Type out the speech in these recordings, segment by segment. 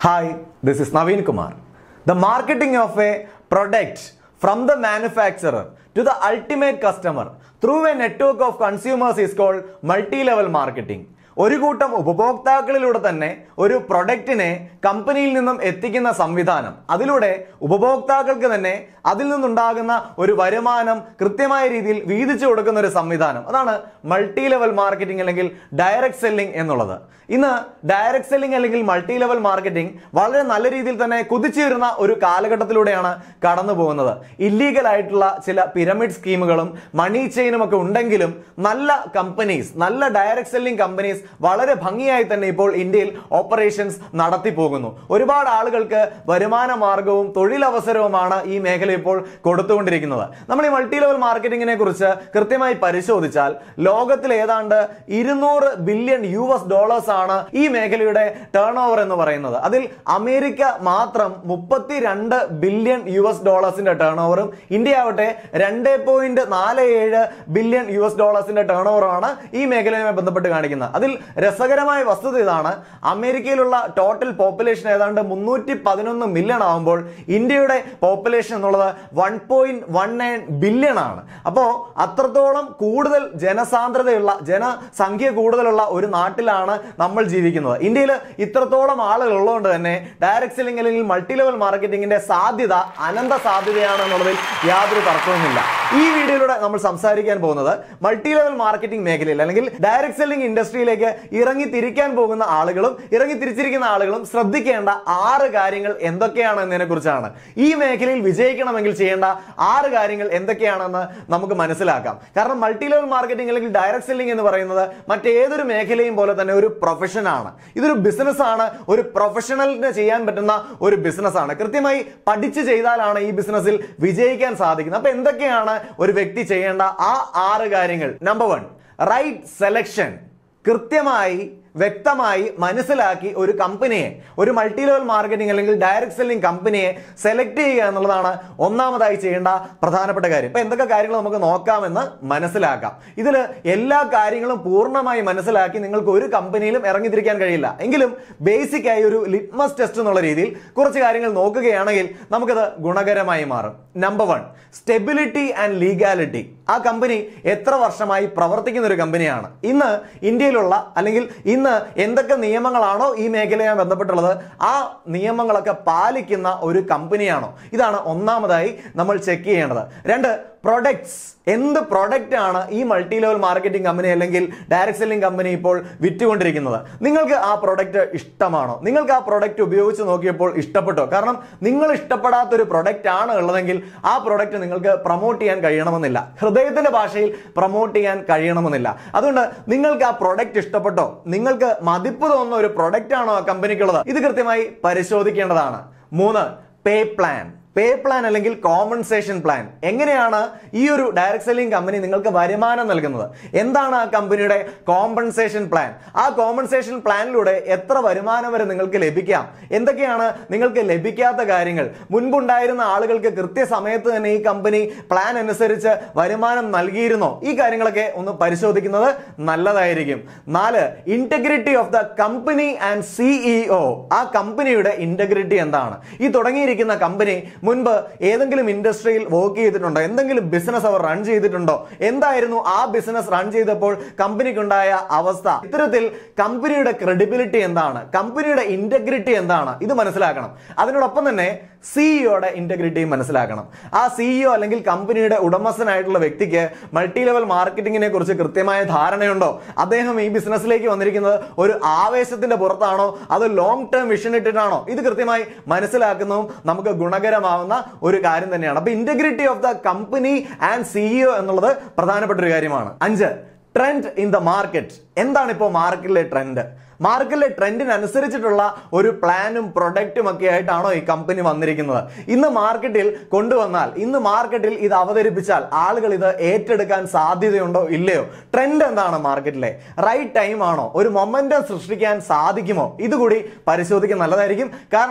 Hi, this is Naveen Kumar. The marketing of a product from the manufacturer to the ultimate customer through a network of consumers is called multi-level marketing. ഒരു കൂട്ടം ഉപഭോക്താക്കളിലൂടെ തന്നെ ഒരു പ്രൊഡക്റ്റിനെ കമ്പനിയിൽ നിന്നും എത്തിക്കുന്ന സംവിധാനം അതിലൂടെ ഉപഭോക്താക്കൾക്ക് തന്നെ അതിൽ നിന്നുണ്ടാകുന്ന ഒരു വരുമാനം കൃത്യമായ രീതിയിൽ വീതിച്ചു കൊടുക്കുന്ന ഒരു സംവിധാനം അതാണ് മൾട്ടി ലെവൽ മാർക്കറ്റിംഗ് അല്ലെങ്കിൽ ഡയറക്ട് സെല്ലിംഗ് എന്നുള്ളത് ഇന്ന് ഡയറക്ട് സെല്ലിംഗ് അല്ലെങ്കിൽ മൾട്ടി ലെവൽ മാർക്കറ്റിംഗ് വളരെ നല്ല രീതിയിൽ തന്നെ കുതിച്ചുയരുന്ന ഒരു കാലഘട്ടത്തിലൂടെയാണ് കടന്നു പോകുന്നത് ഇല്ലീഗൽ ആയിട്ടുള്ള ചില പിരമിഡ് സ്കീമുകളും മണി ചെയിനും ഒക്കെ ഉണ്ടെങ്കിലും നല്ല കമ്പനീസ് നല്ല ഡയറക്ട് സെല്ലിംഗ് കമ്പനീസ് വളരെ ഭംഗിയായി തന്നെ ഇപ്പോൾ ഇന്ത്യയിൽ ഓപ്പറേഷൻസ് നടത്തി പോകുന്നു ഒരുപാട് ആളുകൾക്ക് വരുമാന മാർഗവും തൊഴിലവസരവുമാണ് ഈ മേഖല ഇപ്പോൾ കൊടുത്തുകൊണ്ടിരിക്കുന്നത് നമ്മൾ ഈ മൾട്ടി ലെവൽ മാർക്കറ്റിംഗിനെ കുറിച്ച് കൃത്യമായി പരിശോധിച്ചാൽ ലോകത്തിൽ ഏതാണ്ട് ഇരുന്നൂറ് ബില്യൺ യു എസ് ഡോളേഴ്സ് ആണ് ഈ മേഖലയുടെ ടേൺ ഓവർ എന്ന് പറയുന്നത് അതിൽ അമേരിക്ക മാത്രം മുപ്പത്തിരണ്ട് ബില്യൺ യു എസ് ഡോളേഴ്സിന്റെ ടേൺ ഓവറും ഇന്ത്യ ആവട്ടെ രണ്ട് പോയിന്റ് നാല് ഏഴ് ബില്യൺ യു എസ് ഡോളേഴ്സിന്റെ ടേൺ ഓവറാണ് ഈ മേഖലയുമായി ബന്ധപ്പെട്ട് കാണിക്കുന്നത് അതിൽ രസകരമായ വസ്തുത ഇതാണ് അമേരിക്കയിലുള്ള ടോട്ടൽ പോപ്പുലേഷൻ ഏതാണ്ട് മുന്നൂറ്റി പതിനൊന്ന് മില്യൺ ആകുമ്പോൾ ഇന്ത്യയുടെ പോപ്പുലേഷൻ എന്നുള്ളത് one point one nine billion ആണ് അപ്പോൾ അത്രത്തോളം കൂടുതൽ ജനസാന്ദ്രതയുള്ള ജനസംഖ്യ കൂടുതലുള്ള ഒരു നാട്ടിലാണ് നമ്മൾ ജീവിക്കുന്നത് ഇന്ത്യയിൽ ഇത്രത്തോളം ആളുകൾ ഉള്ളതുകൊണ്ട് തന്നെ ഡയറക്ട് സെല്ലിംഗ് അല്ലെങ്കിൽ മൾട്ടി ലെവൽ മാർക്കറ്റിംഗിന്റെ സാധ്യത അനന്ത സാധ്യതയാണ് എന്നുള്ളതിൽ യാതൊരു തർക്കവുമില്ല ഈ വീഡിയോയിലൂടെ നമ്മൾ സംസാരിക്കാൻ പോകുന്നത് മൾട്ടി ലെവൽ മാർക്കറ്റിംഗ് മേഖലയിൽ അല്ലെങ്കിൽ ഡയറക്ട് സെല്ലിംഗ് ഇൻഡസ്ട്രിയിലേക്ക് ഇറങ്ങി തിരിക്കാൻ പോകുന്ന ആളുകളും ഇറങ്ങി തിരിച്ചിരിക്കുന്ന ആളുകളും ശ്രദ്ധിക്കേണ്ട ആറ് കാര്യങ്ങൾ എന്തൊക്കെയാണ് എന്നതിനെ കുറിച്ചാണ് ഈ മേഖലയിൽ വിജയിക്കണമെങ്കിൽ ചെയ്യേണ്ട ആറ് കാര്യങ്ങൾ എന്തൊക്കെയാണെന്ന് നമുക്ക് മനസ്സിലാക്കാം കാരണം മൾട്ടി ലെവൽ മാർക്കറ്റിംഗ് അല്ലെങ്കിൽ ഡയറക്ട് സെല്ലിംഗ് എന്ന് പറയുന്നത് മറ്റേതൊരു മേഖലയും പോലെ തന്നെ ഒരു പ്രൊഫഷൻ ആണ് ഇതൊരു ബിസിനസ് ആണ് ഒരു പ്രൊഫഷണലിന് ചെയ്യാൻ പറ്റുന്ന ഒരു ബിസിനസ് ആണ് കൃത്യമായി പഠിച്ചു ചെയ്താലാണ് ഈ ബിസിനസ്സിൽ വിജയിക്കാൻ സാധിക്കുന്നത് അപ്പൊ എന്തൊക്കെയാണ് ഒരു വ്യക്തി ചെയ്യേണ്ട ആ ആറ് കാര്യങ്ങൾ നമ്പർ വൺ റൈറ്റ് സെലക്ഷൻ കൃത്യമായി വ്യക്തമായി മനസ്സിലാക്കി ഒരു കമ്പനിയെ ഒരു മൾട്ടി ലെവൽ മാർക്കറ്റിംഗ് അല്ലെങ്കിൽ ഡയറക്ട് സെല്ലിംഗ് കമ്പനിയെ സെലക്ട് ചെയ്യുക എന്നുള്ളതാണ് ഒന്നാമതായി ചെയ്യേണ്ട പ്രധാനപ്പെട്ട കാര്യം ഇപ്പൊ എന്തൊക്കെ കാര്യങ്ങൾ നമുക്ക് നോക്കാമെന്ന് മനസ്സിലാക്കാം ഇതിൽ എല്ലാ കാര്യങ്ങളും പൂർണ്ണമായി മനസ്സിലാക്കി നിങ്ങൾക്ക് ഒരു കമ്പനിയിലും ഇറങ്ങിത്തിരിക്കാൻ കഴിയില്ല എങ്കിലും ബേസിക് ആയി ഒരു ലിറ്റ്മസ് ടെസ്റ്റ് എന്നുള്ള രീതിയിൽ കുറച്ച് കാര്യങ്ങൾ നോക്കുകയാണെങ്കിൽ നമുക്കത് ഗുണകരമായി മാറും number one stability and legality ആ കമ്പനി എത്ര വർഷമായി പ്രവർത്തിക്കുന്ന ഒരു കമ്പനിയാണ് ഇന്ന് ഇന്ത്യയിലുള്ള അല്ലെങ്കിൽ ഇന്ന് എന്തൊക്കെ നിയമങ്ങളാണോ ഈ മേഖലയുമായി ബന്ധപ്പെട്ടുള്ളത് ആ നിയമങ്ങളൊക്കെ പാലിക്കുന്ന ഒരു കമ്പനിയാണോ ഇതാണ് ഒന്നാമതായി നമ്മൾ ചെക്ക് ചെയ്യേണ്ടത് രണ്ട് പ്രൊഡക്ട്സ് എന്ത് പ്രൊഡക്റ്റ് ആണ് ഈ മൾട്ടി ലെവൽ മാർക്കറ്റിംഗ് കമ്പനി അല്ലെങ്കിൽ ഡയറക്ട് സെല്ലിംഗ് കമ്പനി ഇപ്പോൾ വിറ്റുകൊണ്ടിരിക്കുന്നത് നിങ്ങൾക്ക് ആ പ്രൊഡക്റ്റ് ഇഷ്ടമാണോ നിങ്ങൾക്ക് ആ പ്രൊഡക്റ്റ് ഉപയോഗിച്ച് നോക്കിയപ്പോൾ ഇഷ്ടപ്പെട്ടോ കാരണം നിങ്ങൾ ഇഷ്ടപ്പെടാത്ത ഒരു പ്രൊഡക്റ്റ് ആണ് ഉള്ളതെങ്കിൽ ആ പ്രൊഡക്റ്റ് നിങ്ങൾക്ക് പ്രൊമോട്ട് ചെയ്യാൻ കഴിയണമെന്നില്ല ഹൃദയത്തിന്റെ ഭാഷയിൽ പ്രൊമോട്ട് ചെയ്യാൻ കഴിയണമെന്നില്ല അതുകൊണ്ട് നിങ്ങൾക്ക് ആ പ്രൊഡക്റ്റ് ഇഷ്ടപ്പെട്ടോ നിങ്ങൾക്ക് മതിപ്പ് തോന്നുന്ന ഒരു പ്രൊഡക്റ്റ് ആണോ ആ കമ്പനിക്കുള്ളത് ഇത് കൃത്യമായി പരിശോധിക്കേണ്ടതാണ് മൂന്ന് പേ പ്ലാൻ പേ പ്ലാൻ അല്ലെങ്കിൽ കോമ്പൻസേഷൻ പ്ലാൻ എങ്ങനെയാണ് ഈ ഒരു ഡയറക്ട് സെല്ലിംഗ് കമ്പനി നിങ്ങൾക്ക് വരുമാനം നൽകുന്നത് എന്താണ് ആ കമ്പനിയുടെ കോമ്പൻസേഷൻ പ്ലാൻ ആ കോമ്പൻസേഷൻ പ്ലാനിലൂടെ എത്ര വരുമാനം വരെ നിങ്ങൾക്ക് ലഭിക്കാം എന്തൊക്കെയാണ് നിങ്ങൾക്ക് ലഭിക്കാത്ത കാര്യങ്ങൾ മുൻപുണ്ടായിരുന്ന ആളുകൾക്ക് കൃത്യസമയത്ത് തന്നെ ഈ കമ്പനി പ്ലാൻ അനുസരിച്ച് വരുമാനം നൽകിയിരുന്നോ ഈ കാര്യങ്ങളൊക്കെ ഒന്ന് പരിശോധിക്കുന്നത് നല്ലതായിരിക്കും നാല് integrity of the company and CEO ആ കമ്പനിയുടെ ഇന്റഗ്രിറ്റി എന്താണ് ഈ തുടങ്ങിയിരിക്കുന്ന കമ്പനി മുൻപ് ഏതെങ്കിലും ഇൻഡസ്ട്രിയിൽ വർക്ക് ചെയ്തിട്ടുണ്ടോ എന്തെങ്കിലും ബിസിനസ് അവർ റൺ ചെയ്തിട്ടുണ്ടോ എന്തായിരുന്നു ആ ബിസിനസ് റൺ ചെയ്തപ്പോൾ കമ്പനിക്കുണ്ടായ അവസ്ഥ ഇത്തരത്തിൽ കമ്പനിയുടെ ക്രെഡിബിലിറ്റി എന്താണ് കമ്പനിയുടെ ഇന്റഗ്രിറ്റി എന്താണ് ഇത് മനസ്സിലാക്കണം അതിനോടൊപ്പം തന്നെ സിഇഒയുടെ ഇന്റഗ്രിറ്റി മനസ്സിലാക്കണം ആ സിഇഒ അല്ലെങ്കിൽ കമ്പനിയുടെ ഉടമസ്ഥനായിട്ടുള്ള വ്യക്തിക്ക് മൾട്ടി ലെവൽ മാർക്കറ്റിംഗിനെ കുറിച്ച് കൃത്യമായ ധാരണയുണ്ടോ അദ്ദേഹം ഈ ബിസിനസ്സിലേക്ക് വന്നിരിക്കുന്നത് ഒരു ആവേശത്തിന്റെ പുറത്താണോ അത് ലോങ് ടേം വിഷൻ ഇട്ടിട്ടാണോ ഇത് കൃത്യമായി മനസ്സിലാക്കുന്നതും നമുക്ക് ഗുണകരമാവുന്ന ഒരു കാര്യം തന്നെയാണ് അപ്പൊ integrity of the company and CEO എന്നുള്ളത് പ്രധാനപ്പെട്ട ഒരു കാര്യമാണ് അഞ്ച് ട്രെൻഡ് ഇൻ ദ മാർക്കറ്റ് എന്താണ് ഇപ്പോൾ മാർക്കറ്റിലെ ട്രെൻഡ് മാർക്കറ്റിലെ ട്രെൻഡിനനുസരിച്ചിട്ടുള്ള ഒരു പ്ലാനും പ്രൊഡക്റ്റും ഒക്കെ ആയിട്ടാണോ ഈ കമ്പനി വന്നിരിക്കുന്നത് ഇന്ന് മാർക്കറ്റിൽ കൊണ്ടുവന്നാൽ ഇന്ന് മാർക്കറ്റിൽ ഇത് അവതരിപ്പിച്ചാൽ ആളുകൾ ഇത് ഏറ്റെടുക്കാൻ സാധ്യതയുണ്ടോ ഇല്ലയോ ട്രെൻഡ് എന്താണ് മാർക്കറ്റിലെ റൈറ്റ് ടൈം ആണോ ഒരു മൊമെന്റം സൃഷ്ടിക്കാൻ സാധിക്കുമോ ഇതുകൂടി പരിശോധിക്കാൻ നല്ലതായിരിക്കും കാരണം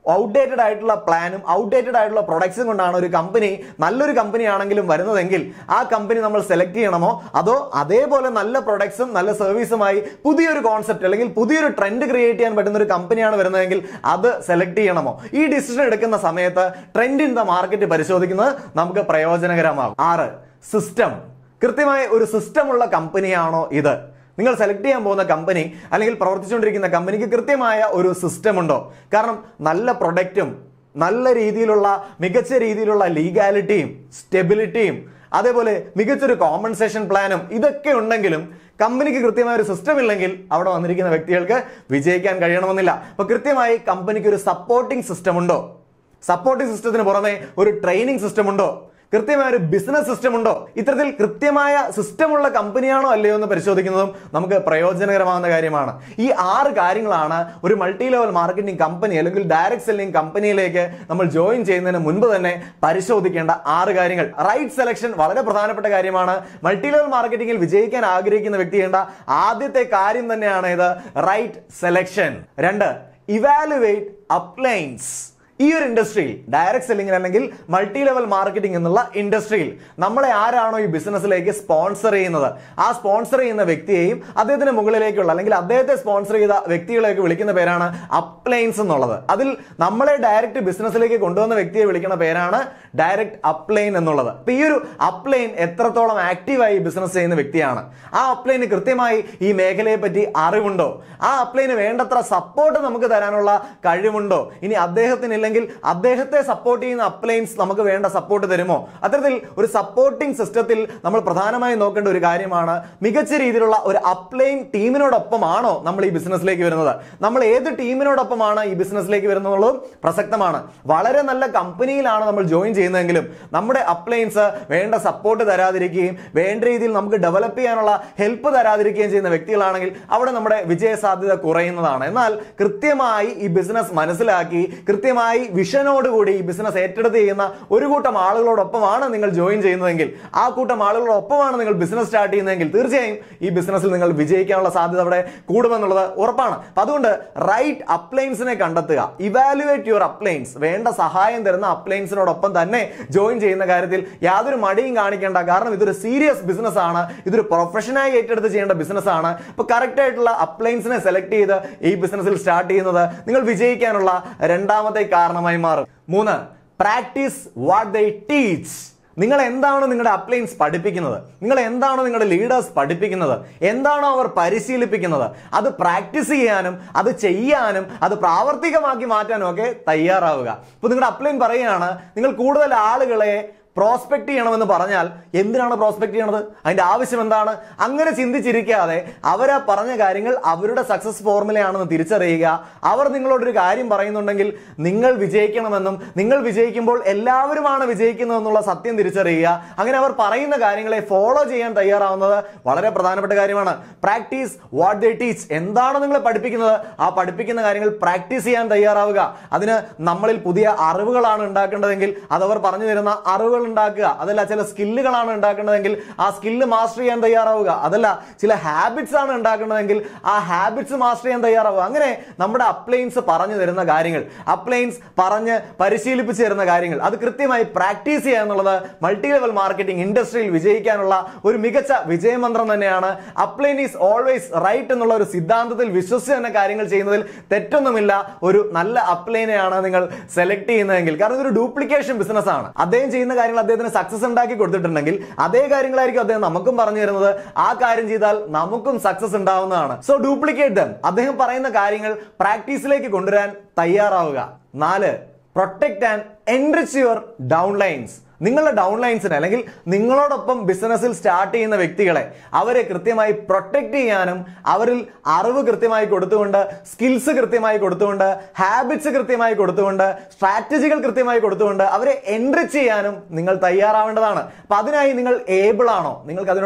ഔട്ട്ഡേറ്റഡ് ആയിട്ടുള്ള പ്ലാനും ഔട്ട്ഡേറ്റഡ് ആയിട്ടുള്ള പ്രൊഡക്ട്സും കൊണ്ടാണ് ഒരു കമ്പനി നല്ലൊരു കമ്പനി ആണെങ്കിലും വരുന്നതെങ്കിൽ ആ കമ്പനി നമ്മൾ സെലക്ട് ചെയ്യണമോ അതോ അതേപോലെ നല്ല പ്രൊഡക്ട്സും നല്ല സർവീസുമായി പുതിയൊരു കോൺസെപ്റ്റ് അല്ലെങ്കിൽ പുതിയൊരു ട്രെൻഡ് ക്രിയേറ്റ് ചെയ്യാൻ പറ്റുന്ന ഒരു കമ്പനിയാണ് വരുന്നതെങ്കിൽ അത് സെലക്ട് ചെയ്യണമോ ഈ ഡിസിഷൻ എടുക്കുന്ന സമയത്ത് ട്രെൻഡ് ഇൻ ദ മാർക്കറ്റ് പരിശോധിക്കുന്നത് നമുക്ക് പ്രയോജനകരമാകും ആറ് സിസ്റ്റം കൃത്യമായ ഒരു സിസ്റ്റം ഉള്ള കമ്പനിയാണോ ഇത് നിങ്ങൾ സെലക്ട് ചെയ്യാൻ പോകുന്ന കമ്പനി അല്ലെങ്കിൽ പ്രവർത്തിച്ചുകൊണ്ടിരിക്കുന്ന കമ്പനിക്ക് കൃത്യമായ ഒരു സിസ്റ്റം ഉണ്ടോ കാരണം നല്ല പ്രൊഡക്റ്റും നല്ല രീതിയിലുള്ള മികച്ച രീതിയിലുള്ള ലീഗാലിറ്റിയും സ്റ്റെബിലിറ്റിയും അതേപോലെ മികച്ചൊരു കോമ്പൻസേഷൻ പ്ലാനും ഇതൊക്കെ ഉണ്ടെങ്കിലും കമ്പനിക്ക് കൃത്യമായ ഒരു സിസ്റ്റം ഇല്ലെങ്കിൽ അവിടെ വന്നിരിക്കുന്ന വ്യക്തികൾക്ക് വിജയിക്കാൻ കഴിയണമെന്നില്ല അപ്പൊ കൃത്യമായി കമ്പനിക്ക് ഒരു സപ്പോർട്ടിംഗ് സിസ്റ്റം ഉണ്ടോ സപ്പോർട്ടിംഗ് സിസ്റ്റത്തിന് പുറമെ ഒരു ട്രെയിനിങ് സിസ്റ്റം ഉണ്ടോ കൃത്യമായ ഒരു ബിസിനസ് സിസ്റ്റം ഉണ്ടോ ഇത്തരത്തിൽ കൃത്യമായ സിസ്റ്റം ഉള്ള കമ്പനിയാണോ അല്ലയോ എന്ന് പരിശോധിക്കുന്നതും നമുക്ക് പ്രയോജനകരമാകുന്ന കാര്യമാണ് ഈ ആറ് കാര്യങ്ങളാണ് ഒരു മൾട്ടി ലെവൽ മാർക്കറ്റിംഗ് കമ്പനി അല്ലെങ്കിൽ ഡയറക്ട് സെല്ലിംഗ് കമ്പനിയിലേക്ക് നമ്മൾ ജോയിൻ ചെയ്യുന്നതിന് മുൻപ് തന്നെ പരിശോധിക്കേണ്ട ആറ് കാര്യങ്ങൾ റൈറ്റ് സെലക്ഷൻ വളരെ പ്രധാനപ്പെട്ട കാര്യമാണ് മൾട്ടി ലെവൽ മാർക്കറ്റിംഗിൽ വിജയിക്കാൻ ആഗ്രഹിക്കുന്ന വ്യക്തി ചെയ്യേണ്ട ആദ്യത്തെ കാര്യം തന്നെയാണ് ഇത് റൈറ്റ് സെലക്ഷൻ രണ്ട് ഇവാലുവേറ്റ് അപ്ലൈൻസ് ഈ ഒരു ഇൻഡസ്ട്രിയിൽ ഡയറക്ട് സെല്ലിംഗ് അല്ലെങ്കിൽ മൾട്ടി ലെവൽ മാർക്കറ്റിംഗ് എന്നുള്ള ഇൻഡസ്ട്രിയിൽ നമ്മളെ ആരാണോ ഈ ബിസിനസ്സിലേക്ക് സ്പോൺസർ ചെയ്യുന്നത് ആ സ്പോൺസർ ചെയ്യുന്ന വ്യക്തിയെയും അദ്ദേഹത്തിന് മുകളിലേക്കുള്ള അല്ലെങ്കിൽ അദ്ദേഹത്തെ സ്പോൺസർ ചെയ്ത വ്യക്തികളെയൊക്കെ വിളിക്കുന്ന പേരാണ് അപ്ലൈൻസ് എന്നുള്ളത് അതിൽ നമ്മളെ ഡയറക്റ്റ് ബിസിനസ്സിലേക്ക് കൊണ്ടുവന്ന വ്യക്തിയെ വിളിക്കുന്ന പേരാണ് ഡയറക്റ്റ് അപ്ലൈൻ എന്നുള്ളത് അപ്പൊ ഈ ഒരു അപ്ലൈൻ എത്രത്തോളം ആക്റ്റീവായി ബിസിനസ് ചെയ്യുന്ന വ്യക്തിയാണ് ആ അപ്ലൈന് കൃത്യമായി ഈ മേഖലയെ പറ്റി അറിവുണ്ടോ ആ അപ്ലൈന് വേണ്ടത്ര സപ്പോർട്ട് നമുക്ക് തരാനുള്ള കഴിവുണ്ടോ ഇനി അദ്ദേഹത്തിന് ഇല്ലെങ്കിൽ അദ്ദേഹത്തെ സപ്പോർട്ട് ചെയ്യുന്ന അപ്ലൈൻസ് നമുക്ക് വേണ്ട സപ്പോർട്ട് തരുമോ അത്തരത്തിൽ ഒരു സപ്പോർട്ടിംഗ് സിസ്റ്റത്തിൽ നമ്മൾ പ്രധാനമായും നോക്കേണ്ട ഒരു കാര്യമാണ് മികച്ച രീതിയിലുള്ള ഒരു അപ്ലൈൻ ടീമിനോടൊപ്പമാണോ നമ്മൾ ഈ ബിസിനസ്സിലേക്ക് വരുന്നത് നമ്മൾ ഏത് ടീമിനോടൊപ്പമാണ് ഈ ബിസിനസ്സിലേക്ക് വരുന്നതുള്ളതും പ്രസക്തമാണ് വളരെ നല്ല കമ്പനിയിലാണ് നമ്മൾ ജോയിൻ ചെയ്യുന്നതെങ്കിലും നമ്മുടെ അപ്ലൈൻസ് വേണ്ട സപ്പോർട്ട് തരാതിരിക്കുകയും വേണ്ട രീതിയിൽ നമുക്ക് ഡെവലപ്പ് ചെയ്യാനുള്ള ഹെൽപ്പ് തരാതിരിക്കുകയും ചെയ്യുന്ന വ്യക്തികളാണെങ്കിൽ അവിടെ നമ്മുടെ വിജയ സാധ്യത കുറയുന്നതാണ് എന്നാൽ കൃത്യമായി ഈ ബിസിനസ് മനസ്സിലാക്കി കൃത്യമായി വിഷനോടുകൂടി ഈ ബിസിനസ് ഏറ്റെടുത്ത് ചെയ്യുന്ന ഒരു കൂട്ടം ആളുകളോടൊപ്പമാണ് നിങ്ങൾ ജോയിൻ ചെയ്യുന്നതെങ്കിൽ ആ കൂട്ടം ആളുകളോടൊപ്പമാണ് നിങ്ങൾ ബിസിനസ് സ്റ്റാർട്ട് ചെയ്യുന്നതെങ്കിൽ തീർച്ചയായും ഈ ബിസിനസ്സിൽ നിങ്ങൾ വിജയിക്കാനുള്ള സാധ്യത അവിടെ കൂടുമെന്നുള്ളത് ഉറപ്പാണ് അപ്പൊ അതുകൊണ്ട് റൈറ്റ് അപ്ലൈൻസിനെ കണ്ടെത്തുക ഇവാലുവേറ്റ് യുവർ അപ്ലൈൻസ് വേണ്ട സഹായം തരുന്ന അപ്ലൈൻസിനോടൊപ്പം തന്നെ ജോയിൻ ചെയ്യുന്ന കാര്യത്തിൽ യാതൊരു മടിയും കാണിക്കേണ്ട കാരണം ഇതൊരു സീരിയസ് ബിസിനസ് ആണ് ഇതൊരു പ്രൊഫഷനായി ഏറ്റെടുത്ത് ചെയ്യേണ്ട ബിസിനസ് ആണ് ഇപ്പൊ കറക്റ്റ് ആയിട്ടുള്ള അപ്ലൈൻസിനെ സെലക്ട് ചെയ്ത് ഈ ബിസിനസ്സിൽ സ്റ്റാർട്ട് ചെയ്യുന്നത് നിങ്ങൾ വിജയിക്കാനുള്ള രണ്ടാമത്തെ കാരണമായി മാറും മൂന്ന് പ്രാക്ടീസ് വാട്ട് ദൈ ടീച്ച് നിങ്ങൾ എന്താണോ നിങ്ങളുടെ അപ്ലൈൻസ് പഠിപ്പിക്കുന്നത് നിങ്ങൾ എന്താണോ നിങ്ങളുടെ ലീഡേഴ്സ് പഠിപ്പിക്കുന്നത് എന്താണോ അവർ പരിശീലിപ്പിക്കുന്നത് അത് പ്രാക്ടീസ് ചെയ്യാനും അത് ചെയ്യാനും അത് പ്രാവർത്തികമാക്കി മാറ്റാനും ഒക്കെ തയ്യാറാവുക ഇപ്പൊ നിങ്ങളുടെ അപ്ലൈൻ പറയുകയാണ് നിങ്ങൾ കൂടുതൽ ആളുകളെ പ്രോസ്പെക്ട് ചെയ്യണമെന്ന് പറഞ്ഞാൽ എന്തിനാണ് പ്രോസ്പെക്ട് ചെയ്യണത് അതിന്റെ ആവശ്യം എന്താണ് അങ്ങനെ ചിന്തിച്ചിരിക്കാതെ അവരാ പറഞ്ഞ കാര്യങ്ങൾ അവരുടെ സക്സസ് ഫോർമുലയാണെന്ന് തിരിച്ചറിയുക അവർ നിങ്ങളോടൊരു കാര്യം പറയുന്നുണ്ടെങ്കിൽ നിങ്ങൾ വിജയിക്കണമെന്നും നിങ്ങൾ വിജയിക്കുമ്പോൾ എല്ലാവരുമാണ് വിജയിക്കുന്നതെന്നുള്ള സത്യം തിരിച്ചറിയുക അങ്ങനെ അവർ പറയുന്ന കാര്യങ്ങളെ ഫോളോ ചെയ്യാൻ തയ്യാറാവുന്നത് വളരെ പ്രധാനപ്പെട്ട കാര്യമാണ് പ്രാക്ടീസ് വാട്ട് ദേ ടീച്ച് എന്താണ് നിങ്ങളെ പഠിപ്പിക്കുന്നത് ആ പഠിപ്പിക്കുന്ന കാര്യങ്ങൾ പ്രാക്ടീസ് ചെയ്യാൻ തയ്യാറാവുക അതിന് നമ്മളിൽ പുതിയ അറിവുകളാണ് ഉണ്ടാക്കേണ്ടതെങ്കിൽ അതവർ പറഞ്ഞു തരുന്ന അറിവുകൾ ഉണ്ടാക്കുക അതല്ല ചില സ്കില്ലുകളാണ് ഉണ്ടാക്കേണ്ടതെങ്കിൽ ആ സ്കില്ല് മാസ്റ്റർ ചെയ്യാൻ തയ്യാറാവുക അതല്ല ചില ഹാബിറ്റ്സ് ആണ് ഉണ്ടാക്കേണ്ടതെങ്കിൽ ആ ഹാബിറ്റ്സ് മാസ്റ്റർ ചെയ്യാൻ തയ്യാറാവുക അങ്ങനെ നമ്മുടെ അപ്ലൈൻസ് പറഞ്ഞു തരുന്ന കാര്യങ്ങൾ അപ്ലൈൻസ് പറഞ്ഞ് പരിശീലിപ്പിച്ച് തരുന്ന കാര്യങ്ങൾ അത് കൃത്യമായി പ്രാക്ടീസ് ചെയ്യുക എന്നുള്ളത് മൾട്ടി ലെവൽ മാർക്കറ്റിംഗ് ഇൻഡസ്ട്രിയിൽ വിജയിക്കാനുള്ള ഒരു മികച്ച വിജയമന്ത്രം തന്നെയാണ് അപ്ലൈൻ ഈസ് ഓൾവേസ് റൈറ്റ് എന്നുള്ള ഒരു സിദ്ധാന്തത്തിൽ വിശ്വസിച്ച് തന്നെ കാര്യങ്ങൾ ചെയ്യുന്നതിൽ തെറ്റൊന്നുമില്ല ഒരു നല്ല അപ്ലൈനെയാണ് നിങ്ങൾ സെലക്ട് ചെയ്യുന്നതെങ്കിൽ കാരണം ഇതൊരു ഡ്യൂപ്ലിക്കേഷൻ ബിസിനസ് ആണ് അദ്ദേഹം ചെയ്യുന്ന കാര്യങ്ങൾ അദ്ദേഹത്തിന് സക്സസ് ഉണ്ടാക്കി കൊടുത്തിട്ടുണ്ടെങ്കിൽ അതേ കാര്യങ്ങളായിരിക്കും അദ്ദേഹം നമുക്കും പറഞ്ഞു തരുന്നത് ആ കാര്യം ചെയ്താൽ നമുക്കും സക്സസ് ഉണ്ടാവുന്നതാണ് സോ ഡ്യൂപ്ലിക്കേറ്റ് ദം അദ്ദേഹം പറയുന്ന കാര്യങ്ങൾ പ്രാക്ടീസിലേക്ക് കൊണ്ടുവരാൻ തയ്യാറാവുക നാല് protect and enrich your down lines നിങ്ങളുടെ ഡൗൺ ലൈൻസിനെ അല്ലെങ്കിൽ നിങ്ങളോടൊപ്പം ബിസിനസ്സിൽ സ്റ്റാർട്ട് ചെയ്യുന്ന വ്യക്തികളെ അവരെ കൃത്യമായി പ്രൊട്ടക്ട് ചെയ്യാനും അവരിൽ അറിവ് കൃത്യമായി കൊടുത്തുകൊണ്ട് സ്കിൽസ് കൃത്യമായി കൊടുത്തുകൊണ്ട് ഹാബിറ്റ്സ് കൃത്യമായി കൊടുത്തുകൊണ്ട് സ്ട്രാറ്റജികൾ കൃത്യമായി കൊടുത്തുകൊണ്ട് അവരെ എൻറിച്ച് ചെയ്യാനും നിങ്ങൾ തയ്യാറാവേണ്ടതാണ് അപ്പൊ അതിനായി നിങ്ങൾ ഏബിൾ ആണോ നിങ്ങൾക്ക് അതിനുള്ള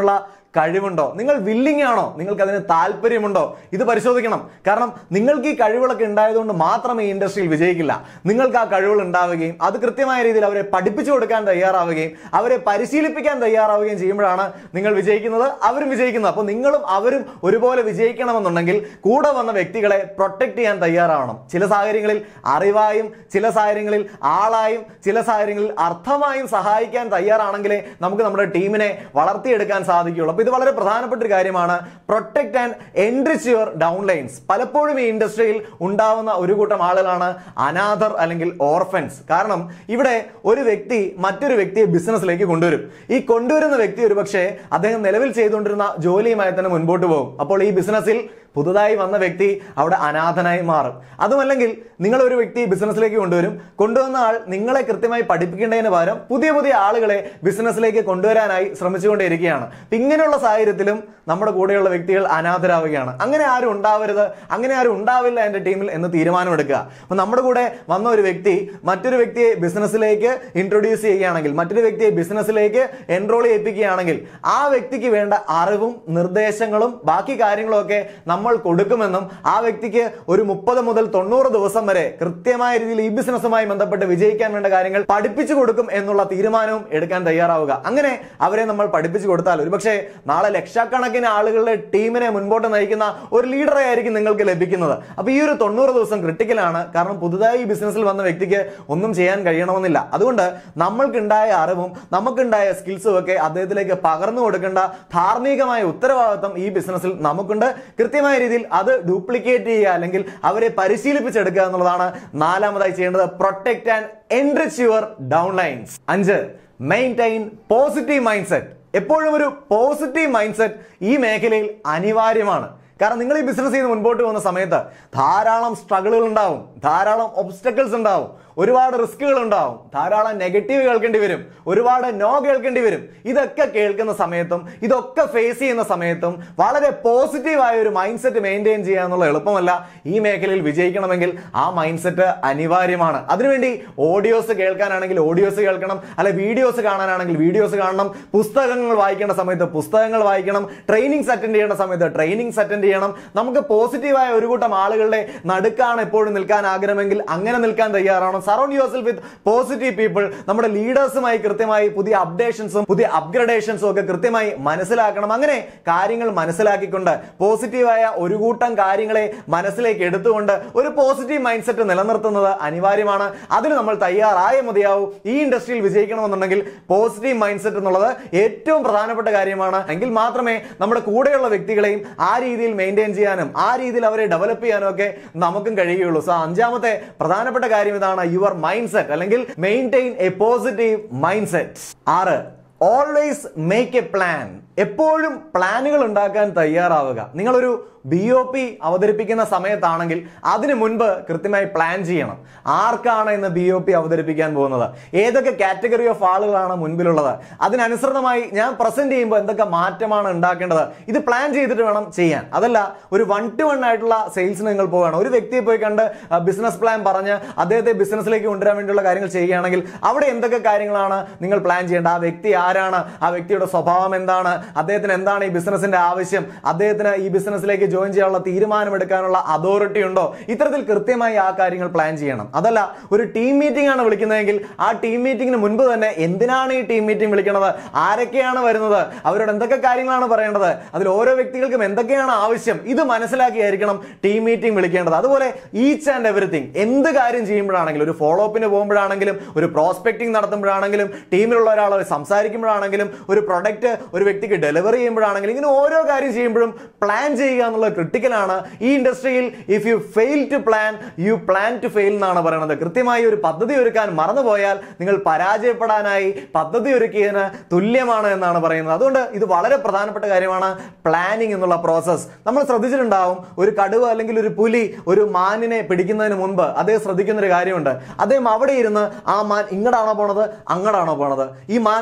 കഴിവുണ്ടോ നിങ്ങൾ വില്ലിംഗ് ആണോ നിങ്ങൾക്ക് അതിന് താല്പര്യമുണ്ടോ ഇത് പരിശോധിക്കണം കാരണം നിങ്ങൾക്ക് ഈ കഴിവുകളൊക്കെ ഉണ്ടായതുകൊണ്ട് മാത്രമേ ഈ ഇൻഡസ്ട്രിയിൽ വിജയിക്കില്ല നിങ്ങൾക്ക് ആ കഴിവുകൾ ഉണ്ടാവുകയും അത് കൃത്യമായ രീതിയിൽ അവരെ പഠിപ്പിച്ചു കൊടുക്കാൻ തയ്യാറാവുകയും അവരെ പരിശീലിപ്പിക്കാൻ തയ്യാറാവുകയും ചെയ്യുമ്പോഴാണ് നിങ്ങൾ വിജയിക്കുന്നത് അവരും വിജയിക്കുന്നത് അപ്പോൾ നിങ്ങളും അവരും ഒരുപോലെ വിജയിക്കണമെന്നുണ്ടെങ്കിൽ കൂടെ വന്ന വ്യക്തികളെ പ്രൊട്ടക്ട് ചെയ്യാൻ തയ്യാറാവണം ചില സാഹചര്യങ്ങളിൽ അറിവായും ചില സാഹചര്യങ്ങളിൽ ആളായും ചില സാഹചര്യങ്ങളിൽ അർത്ഥമായും സഹായിക്കാൻ തയ്യാറാണെങ്കിലേ നമുക്ക് നമ്മുടെ ടീമിനെ വളർത്തിയെടുക്കാൻ സാധിക്കുകയുള്ളൂ അപ്പോൾ ഇത് വളരെ പ്രധാനപ്പെട്ട ഒരു കാര്യമാണ് protect and enrich your down lines പലപ്പോഴും ഈ ഇൻഡസ്ട്രിയിൽ ഉണ്ടാവുന്ന ഒരു കൂട്ടം ആളുകളാണ് അനാഥർ അല്ലെങ്കിൽ ഓർഫൻസ് കാരണം ഇവിടെ ഒരു വ്യക്തി മറ്റൊരു വ്യക്തിയെ ബിസിനസ്സിലേക്ക് കൊണ്ടുവരും ഈ കൊണ്ടുവരുന്ന വ്യക്തി ഒരുപക്ഷെ അദ്ദേഹം നിലവിൽ ചെയ്തുകൊണ്ടിരുന്ന ജോലിയുമായി തന്നെ മുൻപോട്ട് പോകും അപ്പോൾ ഈ ബിസിനസ്സിൽ പുതുതായി വന്ന വ്യക്തി അവിടെ അനാഥനായി മാറും അതുമല്ലെങ്കിൽ നിങ്ങൾ ഒരു വ്യക്തി ബിസിനസ്സിലേക്ക് കൊണ്ടുവരും കൊണ്ടുവന്ന ആൾ നിങ്ങളെ കൃത്യമായി പഠിപ്പിക്കേണ്ടതിന് പകരം പുതിയ പുതിയ ആളുകളെ ബിസിനസ്സിലേക്ക് കൊണ്ടുവരാനായി ശ്രമിച്ചുകൊണ്ടേയിരിക്കുകയാണ് അപ്പൊ ഇങ്ങനെയുള്ള സാഹചര്യത്തിലും നമ്മുടെ കൂടെയുള്ള വ്യക്തികൾ അനാഥരാവുകയാണ് അങ്ങനെ ആരും ഉണ്ടാവരുത് അങ്ങനെ ആരും ഉണ്ടാവില്ല എൻ്റെ ടീമിൽ എന്ന് തീരുമാനമെടുക്കുക അപ്പൊ നമ്മുടെ കൂടെ വന്ന ഒരു വ്യക്തി മറ്റൊരു വ്യക്തിയെ ബിസിനസ്സിലേക്ക് ഇൻട്രൊഡ്യൂസ് ചെയ്യുകയാണെങ്കിൽ മറ്റൊരു വ്യക്തിയെ ബിസിനസ്സിലേക്ക് എൻറോൾ ചെയ്യിപ്പിക്കുകയാണെങ്കിൽ ആ വ്യക്തിക്ക് വേണ്ട അറിവും നിർദ്ദേശങ്ങളും ബാക്കി കാര്യങ്ങളും ഒക്കെ നമ്മൾ കൊടുക്കുമെന്നും ആ വ്യക്തിക്ക് ഒരു മുപ്പത് മുതൽ തൊണ്ണൂറ് ദിവസം വരെ കൃത്യമായ രീതിയിൽ ഈ ബിസിനസ്സുമായി ബന്ധപ്പെട്ട് വിജയിക്കാൻ വേണ്ട കാര്യങ്ങൾ പഠിപ്പിച്ചു കൊടുക്കും എന്നുള്ള തീരുമാനവും എടുക്കാൻ തയ്യാറാവുക അങ്ങനെ അവരെ നമ്മൾ പഠിപ്പിച്ചു കൊടുത്താൽ ഒരുപക്ഷെ നാളെ ലക്ഷക്കണക്കിന് ആളുകളുടെ ടീമിനെ മുൻപോട്ട് നയിക്കുന്ന ഒരു ലീഡറെ ആയിരിക്കും നിങ്ങൾക്ക് ലഭിക്കുന്നത് അപ്പൊ ഈ ഒരു തൊണ്ണൂറ് ദിവസം ക്രിട്ടിക്കലാണ് കാരണം പുതുതായി ഈ ബിസിനസ്സിൽ വന്ന വ്യക്തിക്ക് ഒന്നും ചെയ്യാൻ കഴിയണമെന്നില്ല അതുകൊണ്ട് നമ്മൾക്കുണ്ടായ അറിവും നമുക്കുണ്ടായ സ്കിൽസും ഒക്കെ അദ്ദേഹത്തിലേക്ക് പകർന്നു കൊടുക്കേണ്ട ധാർമ്മികമായ ഉത്തരവാദിത്വം ഈ ബിസിനസ്സിൽ നമുക്കുണ്ട് കൃത്യമായ രീതിയിൽ അത് ഡ്യൂപ്ലിക്കേറ്റ് ചെയ്യുക അല്ലെങ്കിൽ അവരെ പരിശീലിപ്പിച്ചെടുക്കുക എന്നുള്ളതാണ് നാലാമതായി ചെയ്യേണ്ടത് protect and enrich your down lines അഞ്ച് മെയിൻറ്റെയിൻ പോസിറ്റീവ് മൈൻഡ് സെറ്റ് എപ്പോഴും ഒരു പോസിറ്റീവ് മൈൻഡ് സെറ്റ് ഈ മേഖലയിൽ അനിവാര്യമാണ് കാരണം നിങ്ങൾ ഈ ബിസിനസ് ചെയ്ത് മുൻപോട്ട് പോകുന്ന സമയത്ത് ധാരാളം സ്ട്രഗിളുകൾ ഉണ്ടാവും ധാരാളം ഒബ്സ്റ്റക്കിൾസ് ഉണ്ടാവും ഒരുപാട് റിസ്കുകൾ ഉണ്ടാവും ധാരാളം നെഗറ്റീവ് കേൾക്കേണ്ടി വരും ഒരുപാട് നോ കേൾക്കേണ്ടി വരും ഇതൊക്കെ കേൾക്കുന്ന സമയത്തും ഇതൊക്കെ ഫേസ് ചെയ്യുന്ന സമയത്തും വളരെ പോസിറ്റീവായ ഒരു മൈൻഡ് സെറ്റ് മെയിൻറ്റെയിൻ ചെയ്യുക എന്നുള്ള എളുപ്പമല്ല ഈ മേഖലയിൽ വിജയിക്കണമെങ്കിൽ ആ മൈൻഡ് സെറ്റ് അനിവാര്യമാണ് അതിനുവേണ്ടി ഓഡിയോസ് കേൾക്കാനാണെങ്കിൽ ഓഡിയോസ് കേൾക്കണം അല്ലെ വീഡിയോസ് കാണാനാണെങ്കിൽ വീഡിയോസ് കാണണം പുസ്തകങ്ങൾ വായിക്കേണ്ട സമയത്ത് പുസ്തകങ്ങൾ വായിക്കണം ട്രെയിനിങ്സ് അറ്റൻഡ് ചെയ്യേണ്ട സമയത്ത് ട്രെയിനിങ്സ് അറ്റൻഡ് ചെയ്യണം നമുക്ക് പോസിറ്റീവായ ഒരു കൂട്ടം ആളുകളുടെ നടുക്കാണ് എപ്പോഴും നിൽക്കാൻ ആഗ്രഹമെങ്കിൽ അങ്ങനെ നിൽക്കാൻ തയ്യാറാവണം surround yourself with positive people നമ്മുടെ ലീഡേഴ്സുമായി കൃത്യമായി പുതിയ അപ്ഡേഷൻസും പുതിയ അപ്ഗ്രഡേഷൻസും ഒക്കെ കൃത്യമായി മനസ്സിലാക്കണം അങ്ങനെ കാര്യങ്ങൾ മനസ്സിലാക്കിക്കൊണ്ട് പോസിറ്റീവായ ഒരു കൂട്ടം കാര്യങ്ങളെ മനസ്സിലേക്ക് എടുത്തുകൊണ്ട് ഒരു പോസിറ്റീവ് മൈൻഡ് സെറ്റ് നിലനിർത്തുന്നത് അനിവാര്യമാണ് അതിന് നമ്മൾ തയ്യാറായ മതിയാവും ഈ ഇൻഡസ്ട്രിയിൽ വിജയിക്കണമെന്നുണ്ടെങ്കിൽ പോസിറ്റീവ് മൈൻഡ് സെറ്റ് എന്നുള്ളത് ഏറ്റവും പ്രധാനപ്പെട്ട കാര്യമാണ് എങ്കിൽ മാത്രമേ നമ്മുടെ കൂടെയുള്ള വ്യക്തികളെയും ആ രീതിയിൽ മെയിൻറ്റെയിൻ ചെയ്യാനും ആ രീതിയിൽ അവരെ ഡെവലപ്പ് ചെയ്യാനും ഒക്കെ നമുക്കും കഴിയുകയുള്ളൂ സോ അഞ്ചാമത്തെ പ്രധാനപ്പെട്ട കാര്യം ഇതാണ് യുവർ മൈൻഡ് സെറ്റ് അല്ലെങ്കിൽ maintain a positive mind set ആറ് ഓൾവേസ് മേക്ക് എ പ്ലാൻ എപ്പോഴും പ്ലാനുകൾ ഉണ്ടാക്കാൻ തയ്യാറാവുക നിങ്ങളൊരു ബി ഒ പി അവതരിപ്പിക്കുന്ന സമയത്താണെങ്കിൽ അതിനു മുൻപ് കൃത്യമായി പ്ലാൻ ചെയ്യണം ആർക്കാണ് ഇന്ന് ബി ഒ പി അവതരിപ്പിക്കാൻ പോകുന്നത് ഏതൊക്കെ കാറ്റഗറി ഓഫ് ആളുകളാണ് മുൻപിലുള്ളത് അതിനനുസൃതമായി ഞാൻ പ്രസന്റ് ചെയ്യുമ്പോൾ എന്തൊക്കെ മാറ്റമാണ് ഉണ്ടാക്കേണ്ടത് ഇത് പ്ലാൻ ചെയ്തിട്ട് വേണം ചെയ്യാൻ അതല്ല ഒരു വൺ ടു വൺ ആയിട്ടുള്ള സെയിൽസിന് നിങ്ങൾ പോവുകയാണ് ഒരു വ്യക്തിയെ പോയി കണ്ട് ബിസിനസ് പ്ലാൻ പറഞ്ഞ് അദ്ദേഹത്തെ ബിസിനസ്സിലേക്ക് കൊണ്ടുവരാൻ വേണ്ടിയുള്ള കാര്യങ്ങൾ ചെയ്യുകയാണെങ്കിൽ അവിടെ എന്തൊക്കെ കാര്യങ്ങളാണ് നിങ്ങൾ പ്ലാൻ ചെയ്യേണ്ടത് ആ വ്യക്തി ആരാണ് ആ വ്യക്തിയുടെ സ്വഭാവം എന്താണ് അദ്ദേഹത്തിന് എന്താണ് ഈ ബിസിനസിന്റെ ആവശ്യം അദ്ദേഹത്തിന് ഈ ബിസിനസ്സിലേക്ക് ജോയിൻ ചെയ്യാനുള്ള തീരുമാനമെടുക്കാനുള്ള അതോറിറ്റി ഉണ്ടോ ഇത്തരത്തിൽ കൃത്യമായി ആ കാര്യങ്ങൾ പ്ലാൻ ചെയ്യണം അതല്ല ഒരു ടീം മീറ്റിംഗ് ആണ് വിളിക്കുന്നതെങ്കിൽ ആ ടീം മീറ്റിംഗിന് മുൻപ് തന്നെ എന്തിനാണ് ഈ ടീം മീറ്റിംഗ് വിളിക്കുന്നത് ആരൊക്കെയാണ് വരുന്നത് അവരോട് എന്തൊക്കെ കാര്യങ്ങളാണ് പറയേണ്ടത് അതിൽ ഓരോ വ്യക്തികൾക്കും എന്തൊക്കെയാണ് ആവശ്യം ഇത് മനസ്സിലാക്കിയായിരിക്കണം ടീം മീറ്റിംഗ് വിളിക്കേണ്ടത് അതുപോലെ ഈച്ച് ആൻഡ് എവറിത്തിങ് എന്ത് കാര്യം ചെയ്യുമ്പോഴാണെങ്കിലും ഒരു ഫോളോ അപ്പിന് പോകുമ്പോഴാണെങ്കിലും ഒരു പ്രോസ്പെക്ടിംഗ് നടത്തുമ്പോഴാണെങ്കിലും ടീമിലുള്ള ഒരാൾ സംസാരിക്കുമ്പോഴാണെങ്കിലും ഒരു പ്രൊഡക്റ്റ് ഒരു വ്യക്തിക്ക് ഡെലിവറി ചെയ്യുമ്പോഴാണെങ്കിലും ഇങ്ങനെ ഓരോ കാര്യം ചെയ്യുമ്പോഴും പ്ലാൻ ചെയ്യുക എന്നുള്ളത് ക്രിട്ടിക്കലാണ് ഈ ഇൻഡസ്ട്രിയിൽ if you fail to plan you plan to fail എന്നാണ് പറയുന്നത് കൃത്യമായി ഒരു പദ്ധതി ഒരുക്കാൻ മറന്നുപോയാൽ നിങ്ങൾ പരാജയപ്പെടാനായി പദ്ധതി ഒരുക്കിയതിന് തുല്യമാണ് എന്നാണ് പറയുന്നത് അതുകൊണ്ട് ഇത് വളരെ പ്രധാനപ്പെട്ട കാര്യമാണ് പ്ലാനിങ് എന്നുള്ള പ്രോസസ്സ് നമ്മൾ ശ്രദ്ധിച്ചിട്ടുണ്ടാവും ഒരു കടുവ അല്ലെങ്കിൽ ഒരു പുലി ഒരു മാനിനെ പിടിക്കുന്നതിന് മുൻപ് അദ്ദേഹം ശ്രദ്ധിക്കുന്ന ഒരു കാര്യമുണ്ട് അദ്ദേഹം അവിടെ ഇരുന്ന് ആ മാൻ ഇങ്ങടാണോ പോണത് അങ്ങടാണോ പോണത് ഈ മാൻ ചാടാൻ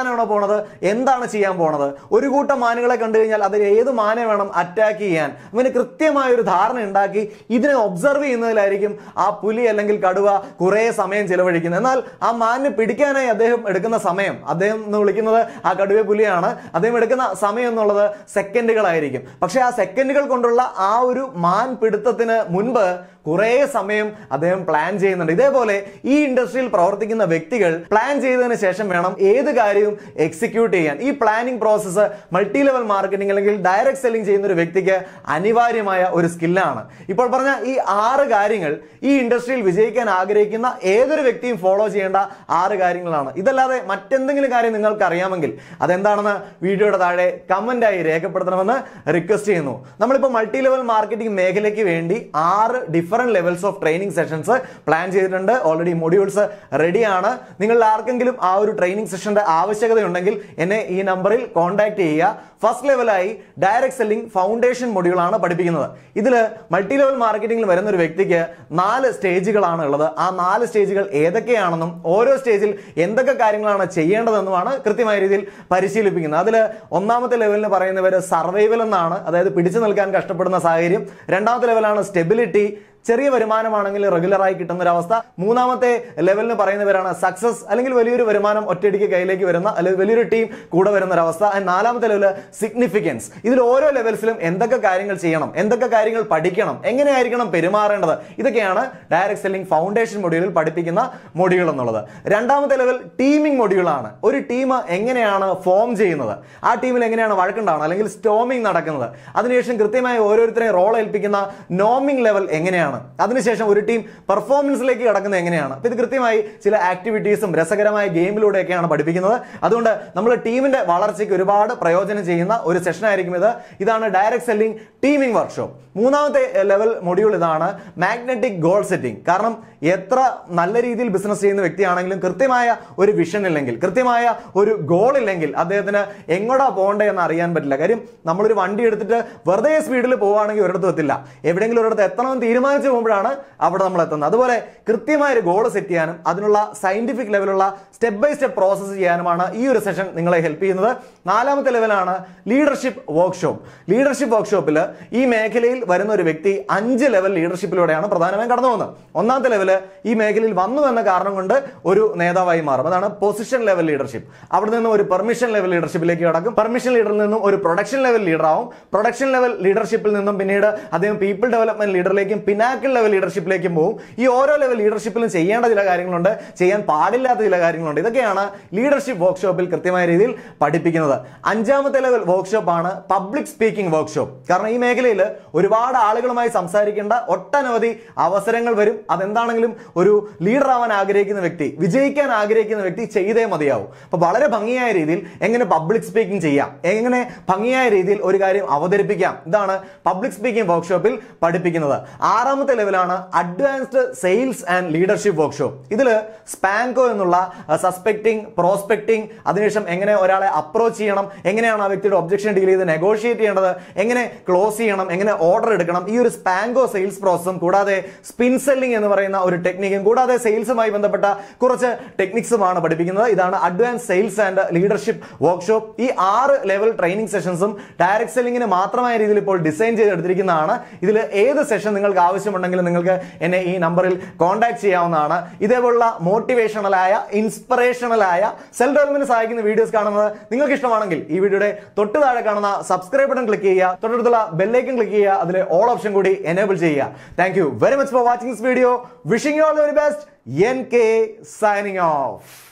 കൊല്ലാനാണോ പോണത് എന്താണ് ചെയ്യാൻ പോണത് ഒരു കൂട്ടം മാനുകളെ കണ്ടു കഴിഞ്ഞാൽ അതിൽ ഏത് മാനെ വേണം അറ്റാക്ക് ചെയ്യാൻ ഇവന് കൃത്യമായ ഒരു ധാരണ ഉണ്ടാക്കി ഇതിനെ ഒബ്സർവ് ചെയ്യുന്നതിലായിരിക്കും ആ പുലി അല്ലെങ്കിൽ കടുവ കുറേ സമയം ചിലവഴിക്കുന്നത് എന്നാൽ ആ മാനിനെ പിടിക്കാനായി അദ്ദേഹം എടുക്കുന്ന സമയം അദ്ദേഹം എന്ന് വിളിക്കുന്നത് ആ കടുവ പുലിയാണ് അദ്ദേഹം എടുക്കുന്ന സമയം എന്നുള്ളത് സെക്കൻഡുകളായിരിക്കും പക്ഷെ ആ സെക്കൻഡുകൾ കൊണ്ടുള്ള ആ ഒരു മാൻ പിടുത്തത്തിന് മുൻപ് കുറേ സമയം അദ്ദേഹം പ്ലാൻ ചെയ്യുന്നുണ്ട് ഇതേപോലെ ഈ ഇൻഡസ്ട്രിയിൽ പ്രവർത്തിക്കുന്ന വ്യക്തികൾ പ്ലാൻ ചെയ്തതിന് ശേഷം വേണം ഏത് കാര്യവും എക്സിക്യൂട്ട് ചെയ്യാൻ ഈ planning process multi level marketing അല്ലെങ്കിൽ ഡയറക്ട് സെല്ലിംഗ് ചെയ്യുന്ന ഒരു വ്യക്തിക്ക് അനിവാര്യമായ ഒരു സ്കില്ലാണ് ഇപ്പോൾ പറഞ്ഞ ഈ ആറ് കാര്യങ്ങൾ ഈ ഇൻഡസ്ട്രിയിൽ വിജയിക്കാൻ ആഗ്രഹിക്കുന്ന ഏതൊരു വ്യക്തിയും ഫോളോ ചെയ്യേണ്ട ആറ് കാര്യങ്ങളാണ് ഇതല്ലാതെ മറ്റെന്തെങ്കിലും കാര്യം നിങ്ങൾക്ക് അറിയാമെങ്കിൽ അതെന്താണെന്ന് വീഡിയോയുടെ താഴെ കമന്റായി രേഖപ്പെടുത്തണമെന്ന് റിക്വസ്റ്റ് ചെയ്യുന്നു നമ്മളിപ്പോൾ മൾട്ടി ലെവൽ മാർക്കറ്റിംഗ് മേഖലയ്ക്ക് വേണ്ടി ആറ് different levels of training sessions plan ചെയ്തിട്ടുണ്ട് ഓൾറെഡി മൊഡ്യൂൾസ് റെഡിയാണ് നിങ്ങളിൽ ആർക്കെങ്കിലും ആ ഒരു ട്രെയിനിങ് സെഷന്റെ ആവശ്യകതയുണ്ടെങ്കിൽ എന്നെ ഈ നമ്പറിൽ കോൺടാക്ട് ചെയ്യുക ഫസ്റ്റ് ലെവലായി ഡയറക്ട് സെല്ലിംഗ് ഫൗണ്ടേഷൻ മൊഡ്യൂളാണ് പഠിപ്പിക്കുന്നത് ഇതിൽ മൾട്ടി ലെവൽ മാർക്കറ്റിംഗിൽ വരുന്ന ഒരു വ്യക്തിക്ക് നാല് സ്റ്റേജുകളാണ് ഉള്ളത് ആ നാല് സ്റ്റേജുകൾ ഏതൊക്കെയാണെന്നും ഓരോ സ്റ്റേജിൽ എന്തൊക്കെ കാര്യങ്ങളാണ് ചെയ്യേണ്ടതെന്നുമാണ് കൃത്യമായ രീതിയിൽ പരിശീലിപ്പിക്കുന്നത് അതിൽ ഒന്നാമത്തെ ലെവലിന് പറയുന്നവർ സർവൈവൽ എന്നാണ് അതായത് പിടിച്ചു നിൽക്കാൻ കഷ്ടപ്പെടുന്ന സാഹചര്യം രണ്ടാമത്തെ ലെവലാണ് സ്റ്റെബിലിറ്റി ചെറിയ വരുമാനമാണെങ്കിൽ റെഗുലറായി കിട്ടുന്ന ഒരു അവസ്ഥ മൂന്നാമത്തെ ലെവലിന് പറയുന്നവരാണ് സക്സസ് അല്ലെങ്കിൽ വലിയൊരു വരുമാനം ഒറ്റയടിക്ക് കയ്യിലേക്ക് വരുന്ന അല്ലെങ്കിൽ വലിയൊരു ടീം കൂടെ വരുന്ന ഒരു അവസ്ഥ And നാലാമത്തെ ലെവല് സിഗ്നിഫിക്കൻസ് ഇതിൽ ഓരോ ലെവൽസിലും എന്തൊക്കെ കാര്യങ്ങൾ ചെയ്യണം എന്തൊക്കെ കാര്യങ്ങൾ പഠിക്കണം എങ്ങനെയായിരിക്കണം പെരുമാറേണ്ടത് ഇതൊക്കെയാണ് ഡയറക്ട് സെല്ലിംഗ് ഫൗണ്ടേഷൻ മൊഡ്യൂളിൽ പഠിപ്പിക്കുന്ന മൊഡ്യൂൾ എന്നുള്ളത് രണ്ടാമത്തെ ലെവൽ ടീമിംഗ് മൊഡ്യൂളാണ് ഒരു ടീം എങ്ങനെയാണ് ഫോം ചെയ്യുന്നത് ആ ടീമിൽ എങ്ങനെയാണ് വഴക്കുണ്ടാവുന്നത് അല്ലെങ്കിൽ സ്റ്റോമിംഗ് നടക്കുന്നത് അതിനുശേഷം കൃത്യമായി ഓരോരുത്തരെയും റോൾ ഏൽപ്പിക്കുന്ന നോമിംഗ് ലെവൽ എങ്ങനെയാണ് അതിനുശേഷം ഒരു ടീം പെർഫോമൻസിലേക്ക് കടക്കുന്നത് എങ്ങനെയാണ് അപ്പൊ ഇത് കൃത്യമായി ചില ആക്ടിവിറ്റീസും രസകരമായ ഗെയിമിലൂടെയൊക്കെയാണ് പഠിപ്പിക്കുന്നത് അതുകൊണ്ട് നമ്മൾ ടീമിന്റെ വളർച്ചയ്ക്ക് ഒരുപാട് പ്രയോജനം ചെയ്യുന്ന ഒരു സെഷൻ ആയിരിക്കും ഇത് ഇതാണ് ഡയറക്ട് സെല്ലിംഗ് ടീമിംഗ് വർക്ക്ഷോപ്പ് മൂന്നാമത്തെ ലെവൽ മൊഡ്യൂൾ ഇതാണ് മാഗ്നറ്റിക് ഗോൾ സെറ്റിംഗ് കാരണം എത്ര നല്ല രീതിയിൽ ബിസിനസ് ചെയ്യുന്ന വ്യക്തിയാണെങ്കിലും കൃത്യമായ ഒരു വിഷൻ ഇല്ലെങ്കിൽ കൃത്യമായ ഒരു ഗോൾ ഇല്ലെങ്കിൽ അദ്ദേഹത്തിന് എങ്ങോട്ടാ പോകണ്ടേ എന്ന് അറിയാൻ പറ്റില്ല കാര്യം നമ്മളൊരു വണ്ടി എടുത്തിട്ട് വെറുതെ സ്പീഡിൽ പോവുകയാണെങ്കിൽ ഒരിടത്തും എത്തില്ല എവിടെയെങ്കിലും ഒരിടത്ത് എത്തണമെന്ന് തീരുമാനിച്ചു പോകുമ്പോഴാണ് അവിടെ നമ്മൾ എത്തുന്നത് അതുപോലെ കൃത്യമായ ഒരു ഗോൾ സെറ്റ് ചെയ്യാനും അതിനുള്ള സയന്റിഫിക് ലെവലുള്ള സ്റ്റെപ്പ് ബൈ സ്റ്റെപ്പ് പ്രോസസ്സ് ചെയ്യാനുമാണ് ഈ ഒരു സെഷൻ നിങ്ങളെ ഹെൽപ്പ് ചെയ്യുന്നത് നാലാമത്തെ ലെവലാണ് ലീഡർഷിപ്പ് വർക്ക്ഷോപ്പ് ലീഡർഷിപ്പ് വർക്ക്ഷോപ്പിൽ ഈ മേഖലയിൽ വരുന്ന ഒരു വ്യക്തി അഞ്ച് ലെവൽ ലീഡർഷിപ്പിലൂടെയാണ് പ്രധാനമായും കടന്നു പോകുന്നത് ഒന്നാമത്തെ ലെവല് ഈ മേഖലയിൽ വന്നു എന്ന കാരണം കൊണ്ട് ഒരു നേതാവായി മാറും അതാണ് പൊസിഷൻ ലെവൽ ലീഡർഷിപ്പ് അവിടെ നിന്ന് ഒരു പെർമിഷൻ ലെവൽ ലീഡർഷിപ്പിലേക്ക് കടക്കും പെർമിഷൻ ലീഡറിൽ നിന്നും ഒരു പ്രൊഡക്ഷൻ ലെവൽ ലീഡർ ആവും പ്രൊഡക്ഷൻ ലെവൽ ലീഡർഷിപ്പിൽ നിന്നും പിന്നീട് അദ്ദേഹം പീപ്പിൾ ഡെവലപ്മെന്റ് ലീഡറിലേക്കും പിനാക്കിൾ ലെവൽ ലീഡർഷിപ്പിലേക്കും പോകും ഈ ഓരോ ലെവൽ ലീഡർഷിപ്പിലും ചെയ്യേണ്ട ചില കാര്യങ്ങളുണ്ട് ചെയ്യാൻ പാടില്ലാത്ത ചില കാര്യങ്ങളുണ്ട് ഇതൊക്കെയാണ് ലീഡർഷിപ്പ് വർക്ക്ഷോപ്പിൽ കൃത്യമായ രീതിയിൽ പഠിപ്പിക്കുന്നത് അഞ്ചാമത്തെ ലെവൽ വർക്ക്ഷോപ്പാണ് പബ്ലിക് സ്പീക്കിംഗ് വർക്ക്ഷോപ്പ് കാരണം ഈ മേഖലയിൽ ഒരുപാട് ആളുകളുമായി സംസാരിക്കേണ്ട ഒട്ടനവധി അവസരങ്ങൾ വരും അതെന്താണെങ്കിലും ഒരു ലീഡർ ആവാൻ ആഗ്രഹിക്കുന്ന വ്യക്തി വിജയിക്കാൻ ആഗ്രഹിക്കുന്ന വ്യക്തി ചെയ്തേ മതിയാവും അപ്പൊ വളരെ ഭംഗിയായ രീതിയിൽ എങ്ങനെ പബ്ലിക് സ്പീക്കിംഗ് ചെയ്യാം എങ്ങനെ ഭംഗിയായ രീതിയിൽ ഒരു കാര്യം അവതരിപ്പിക്കാം ഇതാണ് പബ്ലിക് സ്പീക്കിംഗ് വർക്ക്ഷോപ്പിൽ പഠിപ്പിക്കുന്നത് ആറാമത്തെ ലെവലാണ് advanced sales and leadership workshop ഇതിൽ സ്പാങ്കോ എന്നുള്ള സസ്പെക്ടിങ് പ്രോസ്പെക്ടിങ് അതിനുശേഷം എങ്ങനെ ഒരാളെ അപ്രോച്ച് ചെയ്യണം എങ്ങനെയാണ് ആ വ്യക്തിയുടെ ഒബ്ജക്ഷൻ ഡീൽ ചെയ്ത് നെഗോഷിയേറ്റ് ചെയ്യേണ്ടത് എങ്ങനെ ക്ലോസ് ചെയ്യണം എങ്ങനെ ഓർഡർ എടുക്കണം ഈ ഒരു സ്പാങ്കോ സെയിൽസ് പ്രോസസ്സും കൂടാതെ സ്പിൻ സെല്ലിംഗ് എന്ന് പറയുന്ന ഒരു ടെക്നിക്കും കൂടാതെ സെയിൽസുമായി ബന്ധപ്പെട്ട കുറച്ച് ടെക്നിക്സുമാണ് പഠിപ്പിക്കുന്നത് ഇതാണ് advance sales and leadership workshop ഈ ആറ് ലെവൽ ട്രെയിനിങ് സെഷൻസും ഡയറക്ട് സെല്ലിങ്ങിന് മാത്രമായ രീതിയിൽ ഇപ്പോൾ ഡിസൈൻ ചെയ്തെടുത്തിരിക്കുന്നതാണ് ഇതിൽ ഏത് സെഷൻ നിങ്ങൾക്ക് ആവശ്യമുണ്ടെങ്കിലും നിങ്ങൾക്ക് എന്നെ ഈ നമ്പറിൽ കോൺടാക്ട് ചെയ്യാവുന്നതാണ് ഇതേപോലുള്ള മോട്ടിവേഷണലായ ഇൻസ്പിറേഷണലായ സെൽഫ് ഡെവലപ്മെന്റ് സഹായിക്കുന്ന വീഡിയോസ് കാണുന്നത് നിങ്ങൾക്ക് ഇഷ്ടമാണെങ്കിൽ ഈ വീഡിയോയുടെ തൊട്ട് താഴെ കാണുന്ന സബ്സ്ക്രൈബ് ബട്ടൺ ക്ലിക്ക് ചെയ്യുക തൊട്ടടുത്തുള്ള ബെല്ലൈക്കൻ ക്ലിക്ക് ചെയ്യുക അതിലെ ഓൾ ഓപ്ഷൻ കൂടി എനേബിൾ ചെയ്യുക thank you very much for watching this video wishing you all the very best N K signing of